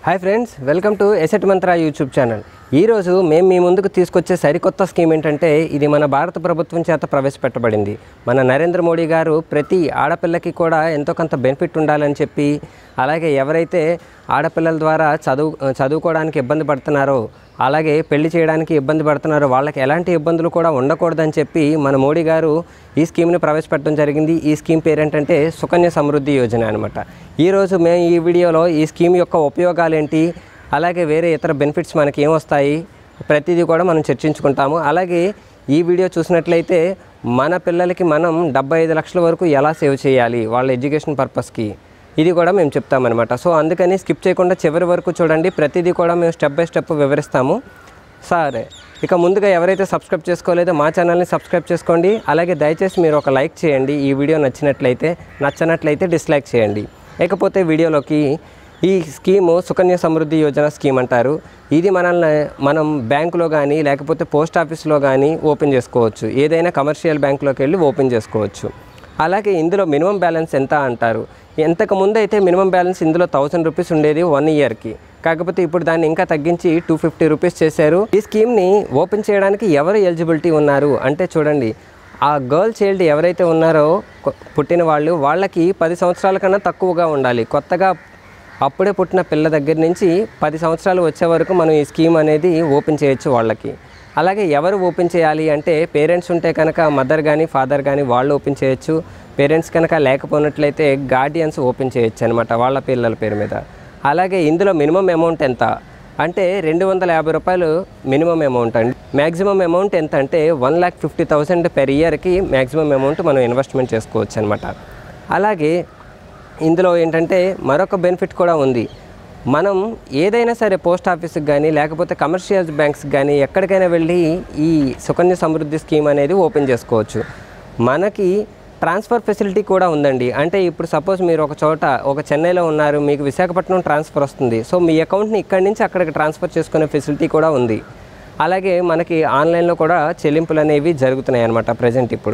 hi friends welcome to asset Mantra YouTube channel ఈరోజు మేము మీ ముందుకు తీసుకొచ్చే సరికొత్త స్కీమ్ ఏంటంటే ఇది మన భారత ప్రభుత్వం చేత ప్రవేశపెట్టబడింది మన నరేంద్ర మోడీ గారు ప్రతి ఆడపిల్లకి కూడా ఎంతో కొంత బెనిఫిట్ ఉండాలని చెప్పి అలాగే ఎవరైతే ఆడపిల్లల ద్వారా చదువు చదువుకోవడానికి ఇబ్బంది పడుతున్నారో అలాగే పెళ్లి చేయడానికి ఇబ్బంది పడుతున్నారో వాళ్ళకి ఎలాంటి ఇబ్బందులు కూడా ఉండకూడదని చెప్పి మన మోడీ గారు ఈ స్కీమ్ని ప్రవేశపెట్టడం జరిగింది ఈ స్కీమ్ పేరేంటంటే సుకన్య సమృద్ధి యోజన అనమాట ఈరోజు మేము ఈ వీడియోలో ఈ స్కీమ్ యొక్క ఉపయోగాలు ఏంటి అలాగే వేరే ఇతర బెనిఫిట్స్ మనకి ఏమొస్తాయి ప్రతిదీ కూడా మనం చర్చించుకుంటాము అలాగే ఈ వీడియో చూసినట్లయితే మన పిల్లలకి మనం డెబ్బై ఐదు లక్షల వరకు ఎలా సేవ్ చేయాలి వాళ్ళ ఎడ్యుకేషన్ పర్పస్కి ఇది కూడా మేము చెప్తామన్నమాట సో అందుకని స్కిప్ చేయకుండా చివరి వరకు చూడండి ప్రతిదీ కూడా మేము స్టెప్ బై స్టెప్ వివరిస్తాము సరే ఇక ముందుగా ఎవరైతే సబ్స్క్రైబ్ చేసుకోలేదో మా ఛానల్ని సబ్స్క్రైబ్ చేసుకోండి అలాగే దయచేసి మీరు ఒక లైక్ చేయండి ఈ వీడియో నచ్చినట్లయితే నచ్చనట్లయితే డిస్లైక్ చేయండి ఇకపోతే వీడియోలోకి ఈ స్కీము సుకన్య సమృద్ధి యోజన స్కీమ్ అంటారు ఇది మనల్ని మనం బ్యాంకులో కానీ లేకపోతే పోస్ట్ ఆఫీస్లో కానీ ఓపెన్ చేసుకోవచ్చు ఏదైనా కమర్షియల్ బ్యాంకులోకి వెళ్ళి ఓపెన్ చేసుకోవచ్చు అలాగే ఇందులో మినిమం బ్యాలెన్స్ ఎంత అంటారు ఎంతకు ముందు అయితే మినిమం బ్యాలెన్స్ ఇందులో థౌసండ్ రూపీస్ ఉండేది వన్ ఇయర్కి కాకపోతే ఇప్పుడు దాన్ని ఇంకా తగ్గించి టూ ఫిఫ్టీ రూపీస్ చేశారు ఈ స్కీమ్ని ఓపెన్ చేయడానికి ఎవరు ఎలిజిబిలిటీ ఉన్నారు అంటే చూడండి ఆ గర్ల్ చైల్డ్ ఎవరైతే ఉన్నారో కొ- పుట్టిన వాళ్ళు వాళ్ళకి పది సంవత్సరాల కన్నా తక్కువగా ఉండాలి కొత్తగా అప్పుడే పుట్టిన పిల్ల దగ్గర నుంచి పది సంవత్సరాలు వచ్చే వరకు మనం ఈ స్కీమ్ అనేది ఓపెన్ చేయొచ్చు వాళ్ళకి అలాగే ఎవరు ఓపెన్ చేయాలి అంటే పేరెంట్స్ ఉంటే కనుక మదర్ కానీ ఫాదర్ కానీ వాళ్ళు ఓపెన్ చేయొచ్చు పేరెంట్స్ కనుక లేకపోయినట్లయితే గార్డియన్స్ ఓపెన్ చేయొచ్చు అనమాట వాళ్ళ పిల్లల పేరు మీద అలాగే ఇందులో మినిమం అమౌంట్ ఎంత అంటే రెండు వందల యాభై రూపాయలు మినిమం అమౌంట్ అండి మ్యాక్సిమం అమౌంట్ ఎంత అంటే one lakh fifty thousand per ఇయర్కి మ్యాక్సిమం అమౌంట్ మనం ఇన్వెస్ట్మెంట్ చేసుకోవచ్చు అనమాట అలాగే ఇందులో ఏంటంటే మరొక బెనిఫిట్ కూడా ఉంది మనం ఏదైనా సరే పోస్ట్ ఆఫీస్కి కానీ లేకపోతే కమర్షియల్ బ్యాంక్స్కి కానీ ఎక్కడికైనా వెళ్ళి ఈ సుకన్య సమృద్ధి స్కీమ్ అనేది ఓపెన్ చేసుకోవచ్చు మనకి ట్రాన్స్ఫర్ ఫెసిలిటీ కూడా ఉందండి అంటే ఇప్పుడు సపోజ్ మీరు ఒక చోట ఒక చెన్నైలో ఉన్నారు మీకు విశాఖపట్నం ట్రాన్స్ఫర్ వస్తుంది సో మీ అకౌంట్ని ఇక్కడి నుంచి అక్కడికి ట్రాన్స్ఫర్ చేసుకునే ఫెసిలిటీ కూడా ఉంది అలాగే మనకి ఆన్లైన్లో కూడా చెల్లింపులు అనేవి జరుగుతున్నాయి అన్నమాట ప్రజెంట్ ఇప్పుడు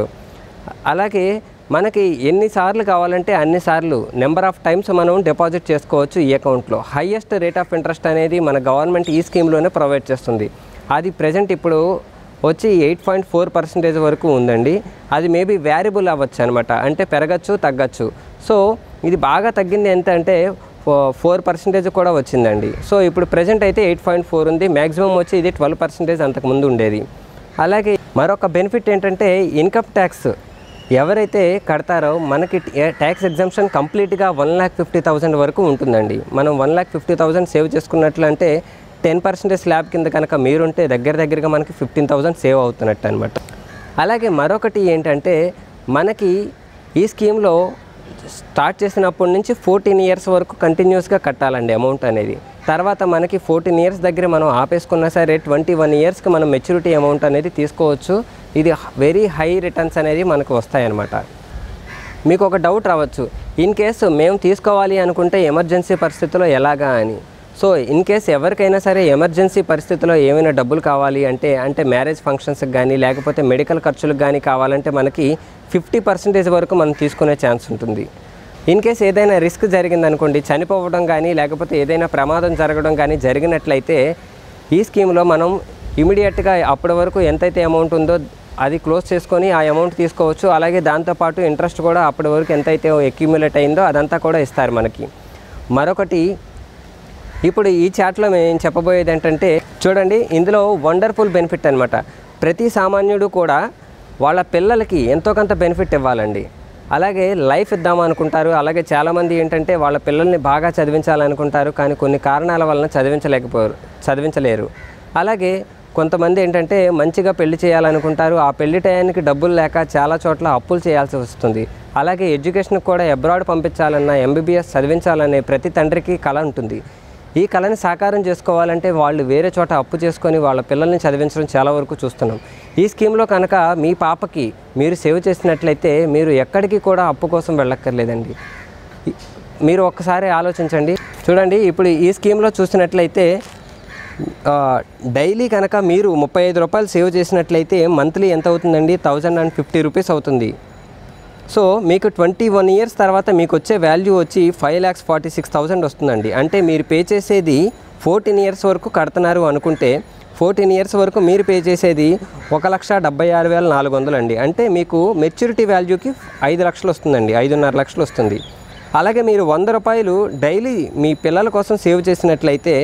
అలాగే మనకి ఎన్నిసార్లు కావాలంటే అన్నిసార్లు నెంబర్ ఆఫ్ టైమ్స్ మనం డిపాజిట్ చేసుకోవచ్చు ఈ అకౌంట్లో హైయెస్ట్ రేట్ ఆఫ్ ఇంట్రెస్ట్ అనేది మన గవర్నమెంట్ ఈ స్కీమ్లోనే ప్రొవైడ్ చేస్తుంది అది ప్రజెంట్ ఇప్పుడు వచ్చి ఎయిట్ పాయింట్ ఫోర్ పర్సెంటేజ్ వరకు ఉందండి అది మేబీ వ్యారియబుల్ అవ్వచ్చు అనమాట అంటే పెరగచ్చు తగ్గచ్చు సో ఇది బాగా తగ్గింది ఎంత అంటే ఫోర్ పర్సెంటేజ్ కూడా వచ్చిందండి సో ఇప్పుడు ప్రజెంట్ అయితే ఎయిట్ పాయింట్ ఫోర్ ఉంది మ్యాక్సిమం వచ్చి ఇది ట్వెల్వ్ పర్సెంటేజ్ అంతకుముందు ఉండేది అలాగే మరొక బెనిఫిట్ ఏంటంటే ఇన్కమ్ ట్యాక్స్ ఎవరైతే కడతారో మనకి ట్యాక్స్ ఎగ్జామ్షన్ కంప్లీట్గా వన్ ల్యాక్ ఫిఫ్టీ థౌసండ్ వరకు ఉంటుందండి మనం one lakh fifty thousand save చేసుకున్నట్లు అంటే టెన్ పర్సెంటేజ్ స్లాబ్ కింద కనుక మీరుంటే దగ్గర దగ్గరగా మనకి ఫిఫ్టీన్ థౌసండ్ సేవ్ అవుతున్నట్టు అనమాట అలాగే మరొకటి ఏంటంటే మనకి ఈ స్కీమ్లో స్టార్ట్ చేసినప్పటి నుంచి ఫోర్టీన్ ఇయర్స్ వరకు కంటిన్యూస్గా కట్టాలండి అమౌంట్ అనేది తర్వాత మనకి ఫోర్టీన్ ఇయర్స్ దగ్గర మనం ఆపేసుకున్నా సరే ట్వంటీ వన్ ఇయర్స్కి మనం మెచ్యూరిటీ అమౌంట్ అనేది తీసుకోవచ్చు ఇది వెరీ హై రిటర్న్స్ అనేది మనకు వస్తాయన్నమాట మీకు ఒక డౌట్ రావచ్చు ఇన్ కేసు మేము తీసుకోవాలి అనుకుంటే ఎమర్జెన్సీ పరిస్థితిలో ఎలాగా అని సో ఇన్ కేస్ ఎవరికైనా సరే ఎమర్జెన్సీ పరిస్థితిలో ఏమైనా డబ్బులు కావాలి అంటే అంటే మ్యారేజ్ ఫంక్షన్స్కి కానీ లేకపోతే మెడికల్ ఖర్చులకు కానీ కావాలంటే మనకి ఫిఫ్టీ పర్సెంటేజ్ వరకు మనం తీసుకునే ఛాన్స్ ఉంటుంది ఇన్ కేస్ ఏదైనా రిస్క్ జరిగిందనుకోండి చనిపోవడం కానీ లేకపోతే ఏదైనా ప్రమాదం జరగడం కానీ జరిగినట్లయితే ఈ స్కీమ్లో మనం ఇమీడియట్గా అప్పటి వరకు ఎంతైతే అమౌంట్ ఉందో అది క్లోజ్ చేసుకొని ఆ అమౌంట్ తీసుకోవచ్చు అలాగే దాంతోపాటు ఇంట్రెస్ట్ కూడా అప్పటి వరకు ఎంతైతే అక్యుములేట్ అయిందో అదంతా కూడా ఇస్తారు మనకి మరొకటి ఇప్పుడు ఈ చాట్లో మేము చెప్పబోయేది ఏంటంటే చూడండి ఇందులో వండర్ఫుల్ బెనిఫిట్ అనమాట ప్రతి సామాన్యుడు కూడా వాళ్ళ పిల్లలకి ఎంతో కొంత బెనిఫిట్ ఇవ్వాలండి అలాగే లైఫ్ ఇద్దాం అనుకుంటారు అలాగే చాలామంది ఏంటంటే వాళ్ళ పిల్లల్ని బాగా చదివించాలనుకుంటారు కానీ కొన్ని కారణాల వలన చదివించలేకపోయారు చదివించలేరు అలాగే కొంతమంది ఏంటంటే మంచిగా పెళ్లి చేయాలనుకుంటారు ఆ పెళ్లి టయానికి డబ్బులు లేక చాలా చోట్ల అప్పులు చేయాల్సి వస్తుంది అలాగే ఎడ్యుకేషన్కి కూడా అబ్రాడ్ పంపించాలన్నా ఎంబీబీఎస్ చదివించాలనే ప్రతి తండ్రికి కళ ఉంటుంది ఈ కళని సాకారం చేసుకోవాలంటే వాళ్ళు వేరే చోట అప్పు చేసుకొని వాళ్ళ పిల్లల్ని చదివించడం చాలా వరకు చూస్తున్నాం ఈ స్కీమ్లో కనుక మీ పాపకి మీరు సేవ్ చేసినట్లయితే మీరు ఎక్కడికి కూడా అప్పు కోసం వెళ్ళక్కర్లేదండి ఈ- మీరు ఒక్కసారి ఆలోచించండి చూడండి ఇప్పుడు ఈ స్కీమ్లో చూసినట్లయితే ఆ, డైలీ కనుక మీరు ముప్పై ఐదు రూపాయలు సేవ్ చేసినట్లయితే మంత్లీ ఎంత అవుతుందండి థౌజండ్ అండ్ ఫిఫ్టీ రూపీస్ అవుతుంది సో మీకు ట్వంటీ వన్ ఇయర్స్ తర్వాత మీకు వచ్చే వాల్యూ వచ్చి five lakhs forty six thousand వస్తుందండి అంటే మీరు పే చేసేది ఫోర్టీన్ ఇయర్స్ వరకు కడుతున్నారు అనుకుంటే ఫోర్టీన్ ఇయర్స్ వరకు మీరు పే చేసేది ఒక లక్ష డెబ్బై ఆరు వేల నాలుగు వందలు అండి అంటే మీకు మెచ్యూరిటీ వాల్యూకి ఐదు లక్షలు వస్తుందండి ఐదున్నర లక్షలు వస్తుంది అలాగే మీరు వంద రూపాయలు డైలీ మీ పిల్లల కోసం సేవ్ చేసినట్లయితే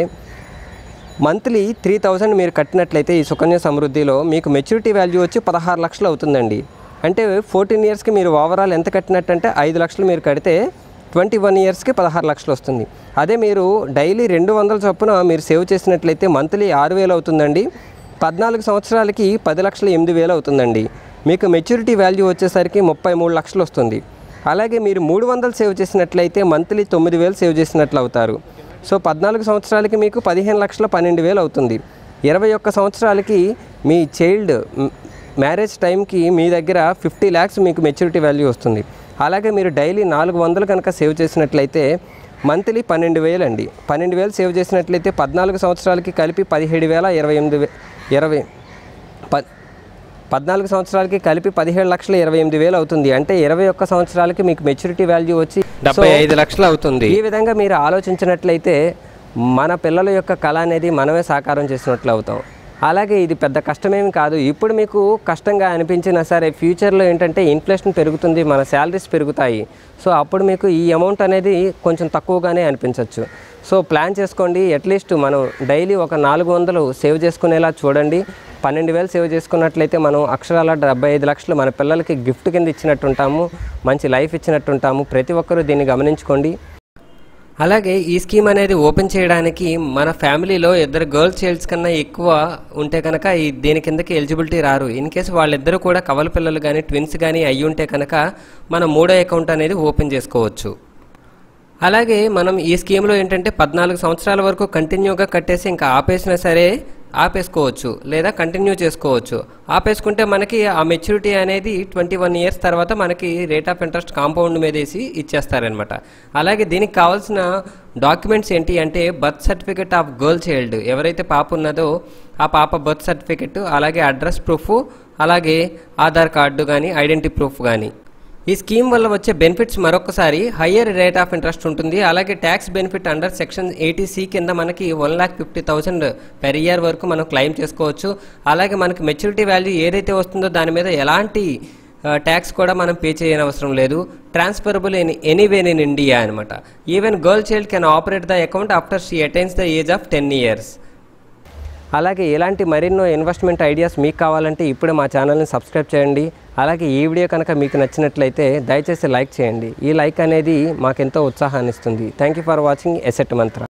మంత్లీ త్రీ థౌజండ్ మీరు కట్టినట్లయితే ఈ సుకన్య సమృద్ధిలో మీకు మెచ్యూరిటీ వాల్యూ వచ్చి పదహారు లక్షలు అవుతుందండి అంటే ఫోర్టీన్ ఇయర్స్కి మీరు ఓవరాల్ ఎంత కట్టినట్టు అంటే ఐదు లక్షలు మీరు కడితే ట్వంటీ వన్ ఇయర్స్కి పదహారు లక్షలు వస్తుంది అదే మీరు డైలీ రెండు వందల చొప్పున మీరు సేవ్ చేసినట్లయితే మంత్లీ ఆరు వేలు అవుతుందండి పద్నాలుగు సంవత్సరాలకి పది లక్షల ఎనిమిది వేలు అవుతుందండి మీకు మెచ్యూరిటీ వాల్యూ వచ్చేసరికి ముప్పై మూడు లక్షలు వస్తుంది అలాగే మీరు మూడు వందలు సేవ్ చేసినట్లయితే మంత్లీ తొమ్మిది వేలు సేవ్ చేసినట్లు అవుతారు సో పద్నాలుగు సంవత్సరాలకి మీకు పదిహేను లక్షల పన్నెండు వేలు అవుతుంది ఇరవై ఒక్క సంవత్సరాలకి మీ చైల్డ్ మ్యారేజ్ టైంకి మీ దగ్గర ఫిఫ్టీ ల్యాక్స్ మీకు మెచ్యూరిటీ వాల్యూ వస్తుంది అలాగే మీరు డైలీ నాలుగు వందలు కనుక సేవ్ చేసినట్లయితే మంత్లీ పన్నెండు వేలు అండి పన్నెండు వేలు సేవ్ చేసినట్లయితే పద్నాలుగు సంవత్సరాలకి కలిపి పదిహేడు వేల ఇరవై ఎనిమిది వే ఇరవై ప పద్నాలుగు సంవత్సరాలకి కలిపి పదిహేడు లక్షల ఇరవై ఎనిమిది వేలు అవుతుంది అంటే ఇరవై ఒక్క సంవత్సరాలకి మీకు మెచ్యూరిటీ వాల్యూ వచ్చి డెబ్బై ఐదు లక్షలు అవుతుంది ఈ విధంగా మీరు ఆలోచించినట్లయితే మన పిల్లల యొక్క కళ అనేది మనమే సాకారం చేసినట్లు అవుతాం అలాగే ఇది పెద్ద కష్టమేమి కాదు ఇప్పుడు మీకు కష్టంగా అనిపించినా సరే ఫ్యూచర్లో ఏంటంటే ఇన్ఫ్లేషన్ పెరుగుతుంది మన శాలరీస్ పెరుగుతాయి సో అప్పుడు మీకు ఈ అమౌంట్ అనేది కొంచెం తక్కువగానే అనిపించవచ్చు సో ప్లాన్ చేసుకోండి అట్లీస్ట్ మనం డైలీ ఒక నాలుగు వందలు సేవ్ చేసుకునేలా చూడండి పన్నెండు వేలు సేవ్ చేసుకున్నట్లయితే మనం అక్షరాల డెబ్బై ఐదు లక్షలు మన పిల్లలకి గిఫ్ట్ కింద ఇచ్చినట్టుంటాము మంచి లైఫ్ ఇచ్చినట్టుంటాము ప్రతి ఒక్కరూ దీన్ని గమనించుకోండి అలాగే ఈ స్కీమ్ అనేది ఓపెన్ చేయడానికి మన ఫ్యామిలీలో ఇద్దరు గర్ల్ చైల్డ్స్ కన్నా ఎక్కువ ఉంటే కనుక ఈ దీని కిందకి ఎలిజిబిలిటీ రారు ఇన్ కేసు వాళ్ళిద్దరూ కూడా కవల పిల్లలు కానీ ట్విన్స్ కానీ అయ్యి ఉంటే కనుక మనం మూడో అకౌంట్ అనేది ఓపెన్ చేసుకోవచ్చు అలాగే మనం ఈ స్కీమ్లో ఏంటంటే పద్నాలుగు సంవత్సరాల వరకు కంటిన్యూగా కట్టేసి ఇంకా ఆపేసినా సరే ఆపేసుకోవచ్చు లేదా కంటిన్యూ చేసుకోవచ్చు ఆపేసుకుంటే మనకి ఆ మెచ్యూరిటీ అనేది ట్వంటీ వన్ ఇయర్స్ తర్వాత మనకి రేట్ ఆఫ్ ఇంట్రెస్ట్ కాంపౌండ్ మీద వేసి ఇచ్చేస్తారనమాట అలాగే దీనికి కావాల్సిన డాక్యుమెంట్స్ ఏంటి అంటే birth certificate of girl child ఎవరైతే పాప ఉన్నదో ఆ పాప బర్త్ సర్టిఫికెట్ అలాగే అడ్రస్ ప్రూఫ్ అలాగే ఆధార్ కార్డు కానీ ఐడెంటిటీ ప్రూఫ్ కానీ ఈ స్కీమ్ వల్ల వచ్చే బెనిఫిట్స్ మరొకసారి హయ్యర్ రేట్ ఆఫ్ ఇంట్రెస్ట్ ఉంటుంది అలాగే tax benefit under section eighty C కింద మనకి one lakh fifty thousand per year వరకు మనం క్లెయిమ్ చేసుకోవచ్చు అలాగే మనకి మెచ్యూరిటీ వాల్యూ ఏదైతే వస్తుందో దాని మీద ఎలాంటి ట్యాక్స్ కూడా మనం పే చేయని అవసరం లేదు transferable in anywhere in India అనమాట even girl child can operate the account after she attains the age of ten years అలాగే ఇలాంటి మరెన్నో ఇన్వెస్ట్మెంట్ ఐడియాస్ మీకు కావాలంటే ఇప్పుడే మా ఛానల్ని సబ్స్క్రైబ్ చేయండి అలాగే ఈ వీడియో కనుక మీకు నచ్చినట్లయితే దయచేసి లైక్ చేయండి ఈ లైక్ అనేది మాకెంతో ఉత్సాహాన్ని ఇస్తుంది thank you for watching Asset మంత్ర